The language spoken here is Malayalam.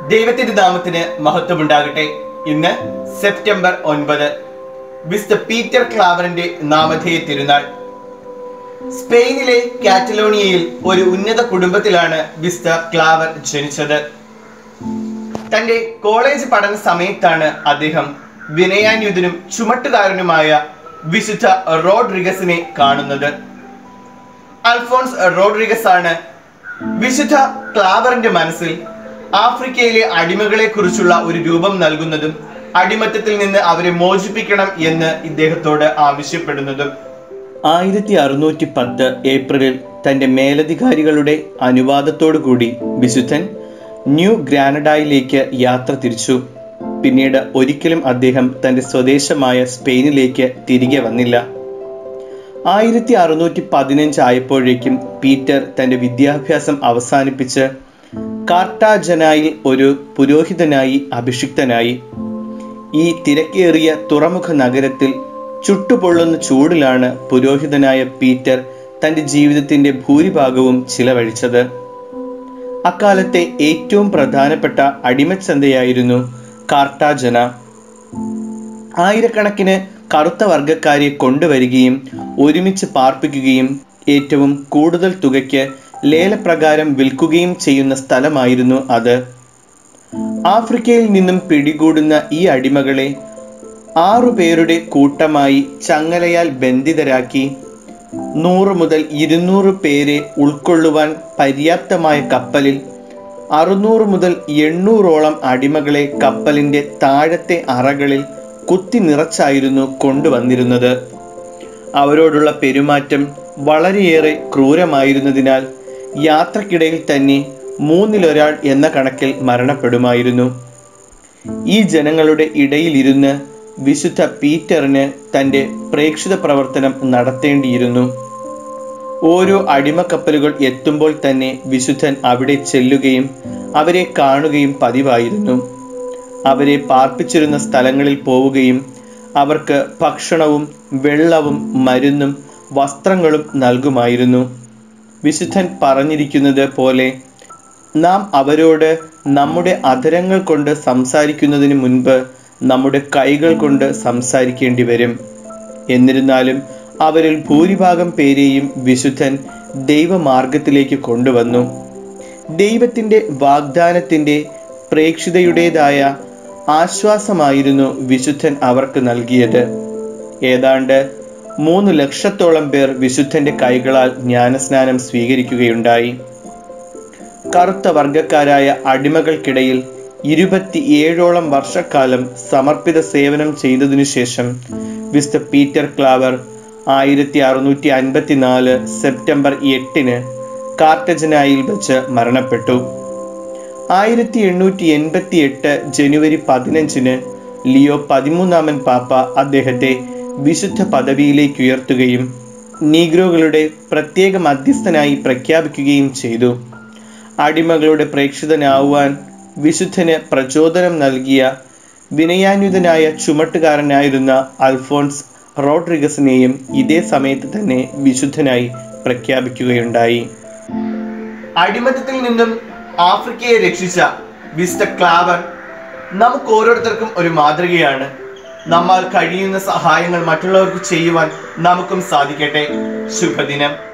ദൈവത്തിന്റെ നാമത്തിന് മഹത്വമുണ്ടാകട്ടെ ഇന്ന് സെപ്റ്റംബർ ഒൻപത് വിസ്ത പീറ്റർ ക്ലാവറിന്റെ നാമധേയ തിരുനാൾ സ്പെയിനിലെ കാറ്റലോണിയയിൽ ഒരു ഉന്നത കുടുംബത്തിലാണ് വിസ്ത ക്ലാവർ ജനിച്ചത് തന്റെ കോളേജ് പഠന സമയത്താണ് അദ്ദേഹം വിനയാന്യുതനും ചുമട്ടുകാരനുമായ വിശുദ്ധ റോഡ്രിഗസിനെ കാണുന്നത് അൽഫോൺസ് റോഡ്രിഗസ് ആണ് വിശുദ്ധ ക്ലാവറിന്റെ മനസ്സിൽ ആഫ്രിക്കയിലെ അടിമകളെ കുറിച്ചുള്ള ഒരു രൂപം നൽകുന്നതും അടിമത്തത്തിൽ നിന്ന് അവരെ മോചിപ്പിക്കണം എന്ന് ഇദ്ദേഹത്തോട് ആവശ്യപ്പെടുന്നതും ആയിരത്തി അറുന്നൂറ്റി പത്ത് ഏപ്രിലിൽ തന്റെ മേലധികാരികളുടെ അനുവാദത്തോടു കൂടി വിശുദ്ധൻ ന്യൂ ഗ്രാനഡായിലേക്ക് യാത്ര തിരിച്ചു പിന്നീട് ഒരിക്കലും അദ്ദേഹം തന്റെ സ്വദേശമായ സ്പെയിനിലേക്ക് തിരികെ വന്നില്ല ആയിരത്തി അറുന്നൂറ്റി പതിനഞ്ച് ആയപ്പോഴേക്കും പീറ്റർ തന്റെ വിദ്യാഭ്യാസം അവസാനിപ്പിച്ച് കാർട്ടാജനായിൽ ഒരു പുരോഹിതനായി അഭിഷിക്തനായി ഈ തിരക്കേറിയ തുറമുഖ നഗരത്തിൽ ചുട്ടുപൊള്ളുന്ന ചൂടിലാണ് പുരോഹിതനായ പീറ്റർ തന്റെ ജീവിതത്തിന്റെ ഭൂരിഭാഗവും ചിലവഴിച്ചത് അക്കാലത്തെ ഏറ്റവും പ്രധാനപ്പെട്ട അടിമച്ചന്തയായിരുന്നു കാർട്ടാജന ആയിരക്കണക്കിന് കറുത്ത വർഗക്കാരെ കൊണ്ടുവരികയും ഒരുമിച്ച് പാർപ്പിക്കുകയും ഏറ്റവും കൂടുതൽ തുകയ്ക്ക് ലേലപ്രകാരം വിൽക്കുകയും ചെയ്യുന്ന സ്ഥലമായിരുന്നു അത് ആഫ്രിക്കയിൽ നിന്നും പിടികൂടുന്ന ഈ അടിമകളെ ആറു പേരുടെ കൂട്ടമായി ചങ്ങലയാൽ ബന്ധിതരാക്കി നൂറ് മുതൽ ഇരുന്നൂറ് പേരെ ഉൾക്കൊള്ളുവാൻ പര്യാപ്തമായ കപ്പലിൽ അറുന്നൂറ് മുതൽ എണ്ണൂറോളം അടിമകളെ കപ്പലിന്റെ താഴത്തെ അറകളിൽ കുത്തി നിറച്ചായിരുന്നു കൊണ്ടുവന്നിരുന്നത് അവരോടുള്ള പെരുമാറ്റം വളരെയേറെ ക്രൂരമായിരുന്നതിനാൽ യാത്രക്കിടയിൽ തന്നെ മൂന്നിലൊരാൾ എന്ന കണക്കിൽ മരണപ്പെടുമായിരുന്നു ഈ ജനങ്ങളുടെ ഇടയിലിരുന്ന് വിശുദ്ധ പീറ്ററിന് തന്റെ പ്രേക്ഷിത പ്രവർത്തനം നടത്തേണ്ടിയിരുന്നു ഓരോ അടിമക്കപ്പലുകൾ എത്തുമ്പോൾ തന്നെ വിശുദ്ധൻ അവിടെ ചെല്ലുകയും അവരെ കാണുകയും പതിവായിരുന്നു അവരെ പാർപ്പിച്ചിരുന്ന സ്ഥലങ്ങളിൽ പോവുകയും അവർക്ക് ഭക്ഷണവും വെള്ളവും മരുന്നും വസ്ത്രങ്ങളും നൽകുമായിരുന്നു വിശുദ്ധൻ പറഞ്ഞിരിക്കുന്നത് പോലെ നാം അവരോട് നമ്മുടെ അധരങ്ങൾ കൊണ്ട് സംസാരിക്കുന്നതിന് മുൻപ് നമ്മുടെ കൈകൾ കൊണ്ട് സംസാരിക്കേണ്ടി വരും എന്നിരുന്നാലും അവരിൽ ഭൂരിഭാഗം പേരെയും വിശുദ്ധൻ ദൈവമാർഗത്തിലേക്ക് കൊണ്ടുവന്നു ദൈവത്തിൻ്റെ വാഗ്ദാനത്തിൻ്റെ പ്രേക്ഷിതയുടേതായ ആശ്വാസമായിരുന്നു വിശുദ്ധൻ അവർക്ക് നൽകിയത് ഏതാണ്ട് മൂന്ന് ലക്ഷത്തോളം പേർ വിശുദ്ധന്റെ കൈകളാൽ ജ്ഞാനസ്നാനം സ്വീകരിക്കുകയുണ്ടായി കറുത്ത വർഗക്കാരായ അടിമകൾക്കിടയിൽ ഇരുപത്തിയേഴോളം വർഷക്കാലം സമർപ്പിത സേവനം ചെയ്തതിനു ശേഷം വിസ്ത പീറ്റർ ക്ലാവർ ആയിരത്തി അറുന്നൂറ്റി അൻപത്തിനാല് സെപ്റ്റംബർ എട്ടിന് കാർട്ടജനായിൽ വെച്ച് മരണപ്പെട്ടു ആയിരത്തി എണ്ണൂറ്റി എൺപത്തി എട്ട് ജനുവരി പതിനഞ്ചിന് ലിയോ പതിമൂന്നാമൻ പാപ്പ അദ്ദേഹത്തെ വിശുദ്ധ പദവിയിലേക്ക് ഉയർത്തുകയും നീഗ്രോകളുടെ പ്രത്യേക മധ്യസ്ഥനായി പ്രഖ്യാപിക്കുകയും ചെയ്തു അടിമകളുടെ പ്രേക്ഷിതനാവുവാൻ വിശുദ്ധന് പ്രചോദനം നൽകിയ വിനയാന്വിതനായ ചുമട്ടുകാരനായിരുന്ന അൽഫോൺസ് റോഡ്രിഗസിനെയും ഇതേ സമയത്ത് തന്നെ വിശുദ്ധനായി പ്രഖ്യാപിക്കുകയുണ്ടായി അടിമത്തത്തിൽ നിന്നും ആഫ്രിക്കയെ രക്ഷിച്ച വിസ്ത ക്ലാവർ നമുക്ക് ഓരോരുത്തർക്കും ഒരു മാതൃകയാണ് നമ്മാൽ കഴിയുന്ന സഹായങ്ങൾ മറ്റുള്ളവർക്ക് ചെയ്യുവാൻ നമുക്കും സാധിക്കട്ടെ ശുഭദിനം